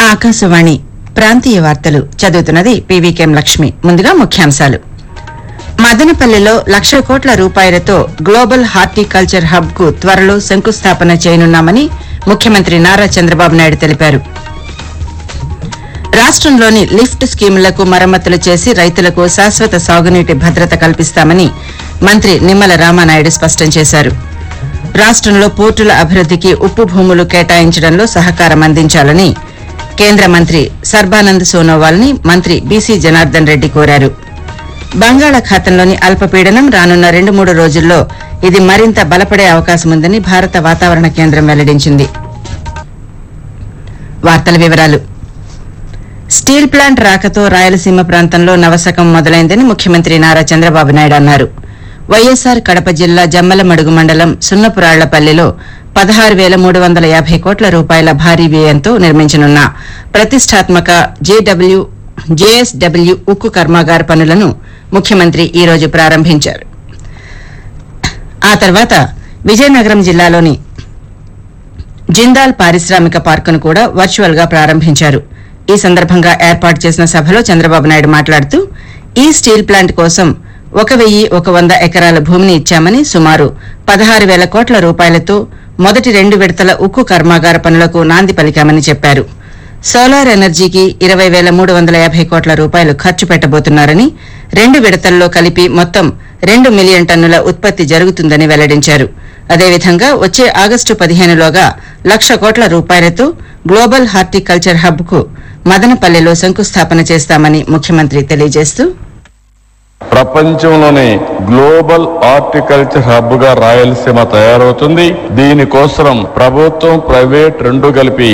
ఆకాశవాణి ప్రాంతీయ వార్తలు చదువుతున్నది పీవీకేం లక్ష్మి ముందుగా ముఖ్యాంశాలు మదనపల్లిలో లక్ష కోట్ల రూపాయలతో గ్లోబల్ హార్టికల్చర్ హబ్ కు త్వరలో శంకుస్థాపన చేయనున్నామని ముఖ్యమంత్రి నారా చంద్రబాబు నాయుడు తెలిపారు రాష్ట్రంలోని లిఫ్ట్ స్కీములకు మరమ్మతులు చేసి రైతులకు శాశ్వత సాగునీటి భద్రత కల్పిస్తామని మంత్రి నిమ్మల రామానాయుడు స్పష్టం చేశారు రాష్ట్రంలో పోర్టుల అభివృద్ధికి ఉప్పు భూములు కేటాయించడంలో సహకారం అందించాలని కేంద్ర మంత్రి సర్బానంద్ సోనోవాల్ని మంత్రి బీసీ జనార్దన్ రెడ్డి కోరారు బంగాళాఖాతంలోని అల్పపీడనం రానున్న రెండు మూడు రోజుల్లో ఇది మరింత బలపడే అవకాశముందని భారత వాతావరణ కేంద్రం వెల్లడించింది వార్తల వివరాలు స్టీల్ ప్లాంట్ రాకతో రాయలసీమ ప్రాంతంలో నవశకం మొదలైందని ముఖ్యమంత్రి నారా చంద్రబాబు నాయుడు అన్నారు వైఎస్సార్ కడప జిల్లా జమ్మలమడుగు మండలం సున్నపురాళ్లపల్లిలో పదహారు వేల మూడు వందల యాభై కోట్ల రూపాయల భారీ వ్యయంతో నిర్మించనున్న ప్రతిష్టాత్మక జేడబ్ల్యూ జేఎస్డబ్ల్యూ ఉక్కు కర్మాగార పనులను ముఖ్యమంత్రి ఈ రోజు ప్రారంభించారు ఆ తర్వాత విజయనగరం జిల్లాలోని జిందాల్ పారిశ్రామిక పార్కును కూడా వర్చువల్ గా ప్రారంభించారు ఈ సందర్భంగా ఏర్పాటు చేసిన సభలో చంద్రబాబు నాయుడు మాట్లాడుతూ ఈ స్టీల్ ప్లాంట్ కోసం ఒక వెయ్యి ఒక వంద ఎకరాల భూమిని ఇచ్చామని సుమారు పదహారు వేల కోట్ల రూపాయలతో మొదటి రెండు విడతల ఉక్కు కర్మాగార పనులకు నాంది పలికామని చెప్పారు సోలార్ ఎనర్జీకి ఇరవై వేల మూడు వందల యాభై కోట్ల రూపాయలు ఖర్చు పెట్టబోతున్నారని రెండు విడతల్లో కలిపి మొత్తం రెండు మిలియన్ టన్నుల ఉత్పత్తి జరుగుతుందని వెల్లడించారు అదేవిధంగా వచ్చే ఆగస్టు పదిహేనులోగా లక్ష కోట్ల రూపాయలతో గ్లోబల్ హార్టికల్చర్ హబ్ కు మదనపల్లెలో శంకుస్థాపన చేస్తామని ముఖ్యమంత్రి తెలియజేస్తూ ప్రపంచంలోనే గ్లోబల్ హార్టికల్చర్ హబ్ గా రాయలసీమ తయారవుతుంది దీనికోసం ప్రభుత్వం ప్రైవేట్ రెండు కలిపి